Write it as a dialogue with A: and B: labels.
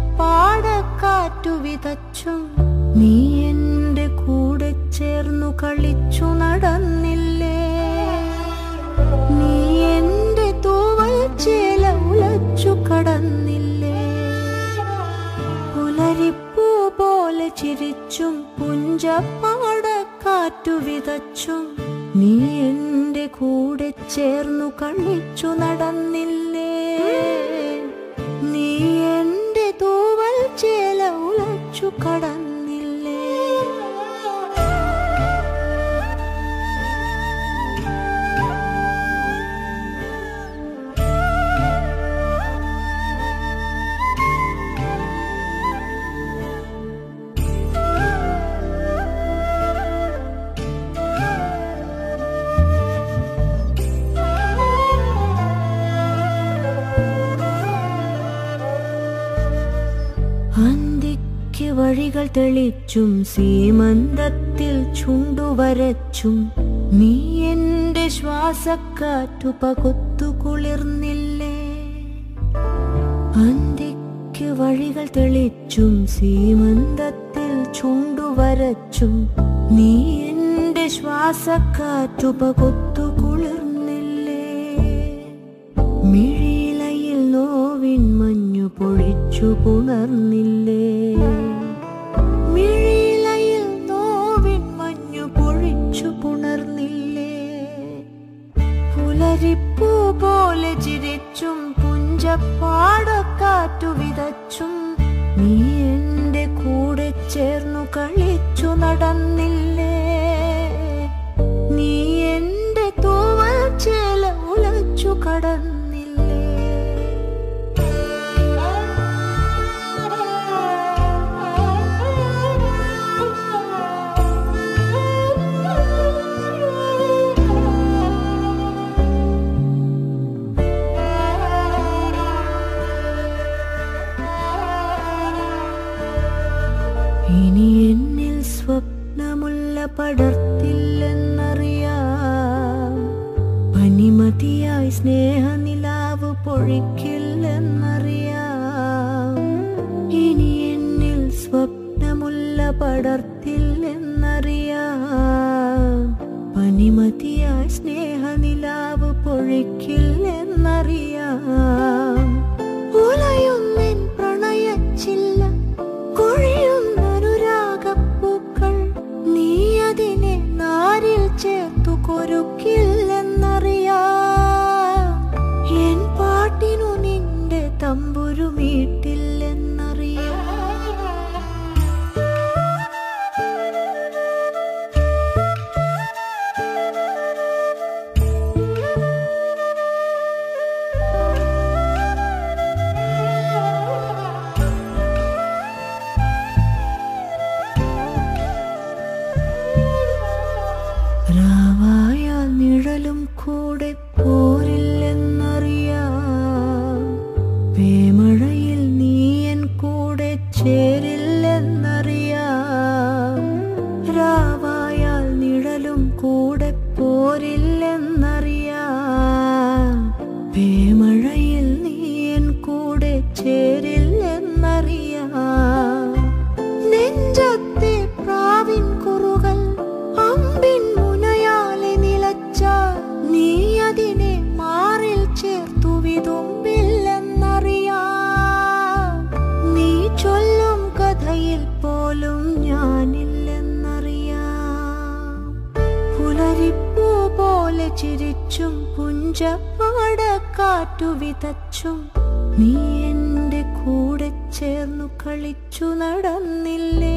A: പുഞ്ചപ്പാടക്കാറ്റു വിതച്ചും നീ എന്റെ കൂടെ ചേർന്നു കളിച്ചു നടന്നില്ലേ നീ എന്റെ തൂവൽ ചേല ഉലച്ചു കടന്നില്ലേ പുലരിപ്പൂ പോലെ ചിരിച്ചും പുഞ്ചപ്പാടക്കാറ്റു വിതച്ചും നീ എന്റെ കൂടെ ചേർന്നു കളിച്ചു നടന്നില്ലേ നീ എന്റെ തൂവൽ ചേല ഉലച്ചു കടന്നില്ലേ അന്തിക്ക് വഴികൾ തെളിച്ചും സീമന്തത്തിൽ ചുണ്ടുവരച്ചും നീ എന്റെ ശ്വാസക്കാറ്റു പകുത്തു കുളിർന്നില്ലേ അന്തിക്ക് വഴികൾ തെളിച്ചും സീമന്തത്തിൽ ചുണ്ടുവരച്ചും നീ എന്റെ ശ്വാസക്കാറ്റു പകുത്തു കുളിർന്നില്ലേ മിഴിയിലയിൽ നോവിൻ മഞ്ഞു പൊഴിച്ചു പുണർന്നില്ലേ മിഴിയിലയിൽ നോവിൻ മഞ്ഞു പൊഴിച്ചു പുണർന്നില്ലേ പുലരിപ്പൂ പോലെ ചിരിച്ചും പുഞ്ചപ്പാടക്കാറ്റു വിതച്ചും നീ എന്റെ കൂടെ ചേർന്നു കളിച്ചു നടന്നില്ലേ നീ എന്റെ തൂവൽ ചേല ഉലച്ചു കടന്നില്ലേ ഇനി എന്നിൽ സ്വപ്നമുള്ള പടർത്തില്ലെന്നറിയാം പനിമതിയായി സ്നേഹനിലാവ് പൊഴിക്കില്ലെന്നറിയാം ഇനി എന്നിൽ സ്വപ്നമുള്ള പടർത്തില്ലെന്നറിയാം പനിമതിയായി സ്നേഹനിലാവ് പൊഴിക്കില്ലെന്നറിയാം ഉലയുന്നെൻ പ്രണയച്ചില്ല കൊഴിയുന്നൊരുരാഗപ്പൂക്കൾ നീ അതിനെ നാരിൽ ചേർത്തു കൊരുക്കില്ലെന്നറിയാം എൻ പാട്ടിനു നിന്റെ തമ്പുരു മീട്ടില്ലെന്നറിയാം രാവായ നിഴലും കൂടെ പോരില്ലെന്നറിയാം വേമഴയിൽ നീയൻ കൂടെ ചേരില്ലെന്നറിയാം രാവായാൽ നിഴലും കൂടെ പോരില്ലെന്നറിയാം വേമഴയിൽ നീയൻ കൂടെ ചേരില്ലെന്നറിയാം നെഞ്ചത്തെ പ്രാവിൻ കുറുകൾ അമ്പിൻ മുനയാലെ നിലച്ചാൽ നീ അതിനെ മാറിൽ ചേർത്തു വിതുമ്പില്ലെന്നറിയാം നീ ചൊല്ലും കഥയിൽ പോലും ഞാനില്ലെന്നറിയാം പുലരിപ്പൂ പോലെ ചിരിച്ചും പുഞ്ചപ്പാടക്കാറ്റു വിതച്ചും നീ എന്റെ കൂടെ ചേർന്നു കളിച്ചു നടന്നില്ലേ